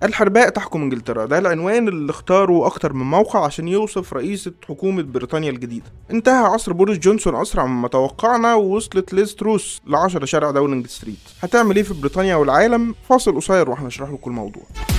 الحرباء تحكم انجلترا ده العنوان اللي اختاره اكتر من موقع عشان يوصف رئيسة حكومة بريطانيا الجديدة انتهى عصر بوريس جونسون اسرع مما توقعنا ووصلت ليز تروس ل 10 شارع داونينج ستريت هتعمل ايه في بريطانيا والعالم فاصل قصير وهنشرح لكم الموضوع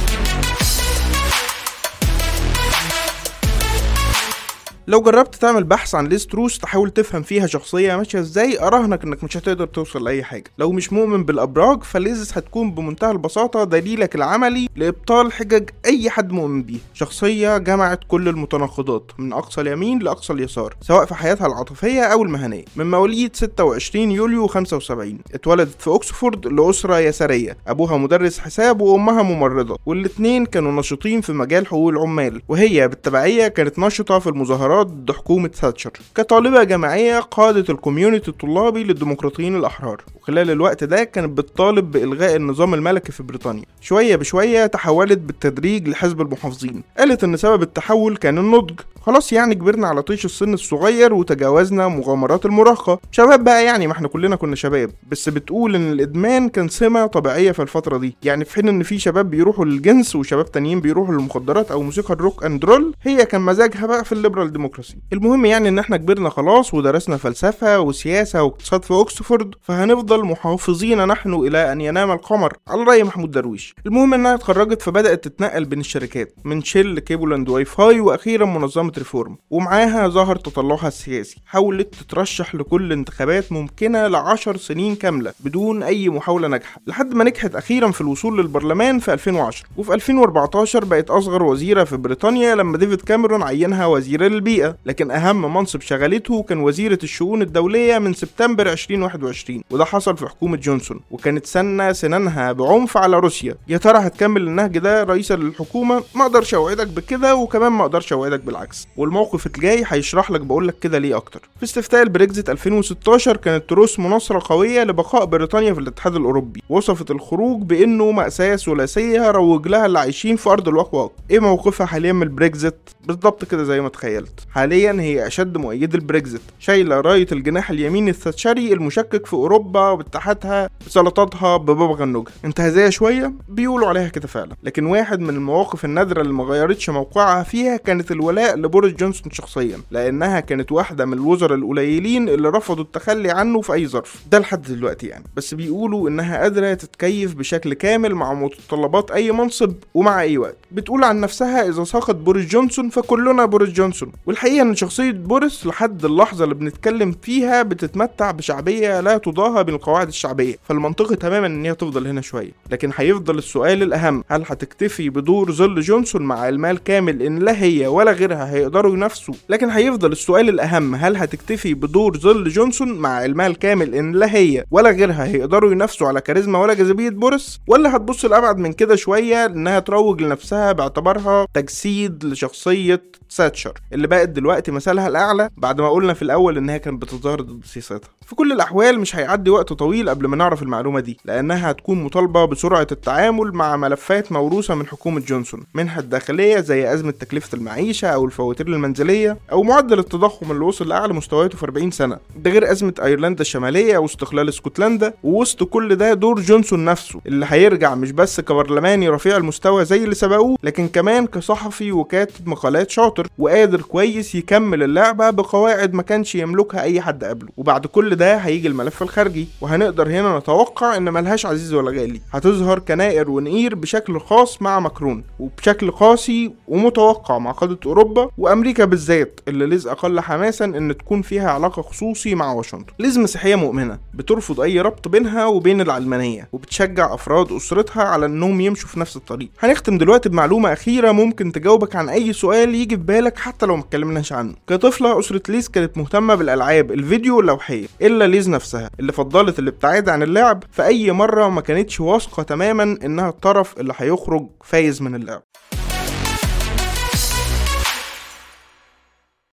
لو جربت تعمل بحث عن ليز تروس تحاول تفهم فيها شخصيه ماشيه ازاي اراهنك انك مش هتقدر توصل لاي حاجه لو مش مؤمن بالابراج فليز هتكون بمنتهى البساطه دليلك العملي لابطال حجج اي حد مؤمن بيه شخصيه جمعت كل المتناقضات من اقصى اليمين لاقصى اليسار سواء في حياتها العاطفيه او المهنيه من مواليد 26 يوليو 75 اتولدت في اوكسفورد لاسره يساريه ابوها مدرس حساب وامها ممرضه والاتنين كانوا نشيطين في مجال حقوق العمال وهي بالتبعيه كانت نشطه في المظاهرات ضد حكومة تاتشر كطالبة جامعية قادت الكوميونتي الطلابي للديمقراطيين الأحرار وخلال الوقت ده كانت بتطالب بإلغاء النظام الملكي في بريطانيا شوية بشوية تحولت بالتدريج لحزب المحافظين قالت إن سبب التحول كان النضج خلاص يعني كبرنا على طيش السن الصغير وتجاوزنا مغامرات المراهقة شباب بقى يعني ما احنا كلنا كنا شباب بس بتقول ان الادمان كان سمة طبيعية في الفترة دي يعني في حين ان في شباب بيروحوا للجنس وشباب تانيين بيروحوا للمخدرات او موسيقى الروك اند رول هي كان مزاجها بقى في الليبرال ديموكراسي المهم يعني ان احنا كبرنا خلاص ودرسنا فلسفة وسياسة واقتصاد في اوكسفورد فهنفضل محافظين نحن الى ان ينام القمر على رأي محمود درويش المهم انها اتخرجت فبدأت تتنقل بين الشركات من شيل كيبل اند واي فاي واخيرا منظمة ريفورم ومعاها ظهر تطلعها السياسي حاولت تترشح لكل انتخابات ممكنة لعشر سنين كاملة بدون أي محاولة ناجحة لحد ما نجحت أخيرا في الوصول للبرلمان في 2010 وفي 2014 بقت أصغر وزيرة في بريطانيا لما ديفيد كاميرون عينها وزيرة للبيئة لكن أهم منصب شغلته كان وزيرة الشؤون الدولية من سبتمبر 2021 وده حصل في حكومة جونسون وكانت سنة سنانها بعنف على روسيا يا ترى هتكمل النهج ده رئيسة للحكومة ما اقدرش اوعدك بكده وكمان ما اقدرش اوعدك بالعكس والموقف الجاي هيشرح لك بقول لك كده ليه اكتر في استفتاء البريكزيت 2016 كانت تروس مناصره قويه لبقاء بريطانيا في الاتحاد الاوروبي وصفت الخروج بانه ماساه ثلاثيه روج لها اللي عايشين في ارض الواقع ايه موقفها حاليا من البريكزيت بالظبط كده زي ما تخيلت حاليا هي اشد مؤيد البريكزيت شايله رايه الجناح اليميني الثاتشري المشكك في اوروبا وباتحادها بسلطاتها ببابا غنوجها انتهازيه شويه بيقولوا عليها كده فعلا لكن واحد من المواقف النادره اللي ما غيرتش موقعها فيها كانت الولاء لبوريس جونسون شخصيا لانها كانت واحده من الوزراء القليلين اللي رفضوا التخلي عنه في اي ظرف ده لحد دلوقتي يعني بس بيقولوا انها قادره تتكيف بشكل كامل مع متطلبات اي منصب ومع اي وقت بتقول عن نفسها اذا سقط بوريس جونسون فكلنا بوريس جونسون والحقيقه ان شخصيه بوريس لحد اللحظه اللي بنتكلم فيها بتتمتع بشعبيه لا تضاهى بالقواعد الشعبيه فالمنطقي تماما ان هي تفضل هنا شويه لكن هيفضل السؤال الاهم هل هتكتفي بدور ظل جونسون مع المال كامل ان لا هي ولا غيرها هيقدروا ينافسوا لكن هيفضل السؤال الاهم هل هتكتفي بدور ظل جونسون مع المال كامل ان لا هي ولا غيرها هيقدروا ينافسوا على كاريزما ولا جاذبيه بوريس ولا هتبص لابعد من كده شويه انها تروج لنفسها باعتبارها تجسيد لشخصيه ساتشر اللي بقت دلوقتي مثالها الاعلى بعد ما قلنا في الاول انها كانت بتظاهر ضد سياستها في كل الاحوال مش هيعدي وقت طويل قبل ما نعرف المعلومه دي لانها هتكون مطالبه بسرعه التعامل مع ملفات موروثه من حكومه جونسون منها الداخليه زي ازمه تكلفه المعيشه او الفواتير المنزليه او معدل التضخم اللي وصل لاعلى مستوياته في 40 سنه ده غير ازمه ايرلندا الشماليه واستقلال اسكتلندا ووسط كل ده دور جونسون نفسه اللي هيرجع مش بس كبرلماني رفيع المستوى زي اللي سبقوه لكن كمان كصحفي وكاتب مقالات شاطر وقادر كويس يكمل اللعبه بقواعد ما كانش يملكها اي حد قبله وبعد كل ده هيجي الملف الخارجي وهنقدر هنا نتوقع ان ملهاش عزيز ولا غالي هتظهر كنائر ونقير بشكل خاص مع ماكرون وبشكل قاسي ومتوقع مع قاده اوروبا وامريكا بالذات اللي ليز اقل حماسا ان تكون فيها علاقه خصوصي مع واشنطن ليز مسيحيه مؤمنه بترفض اي ربط بينها وبين العلمانيه وبتشجع افراد اسرتها على انهم يمشوا في نفس الطريق هنختم دلوقتي بمعلومه اخيره ممكن تجاوبك عن اي سؤال يجي في بالك حتى لو ما اتكلمناش عنه كطفله اسره ليز كانت مهتمه بالالعاب الفيديو واللوحيه الا ليز نفسها اللي فضلت الابتعاد عن اللعب في اي مره ما كانتش واثقه تماما انها الطرف اللي هيخرج فايز من اللعب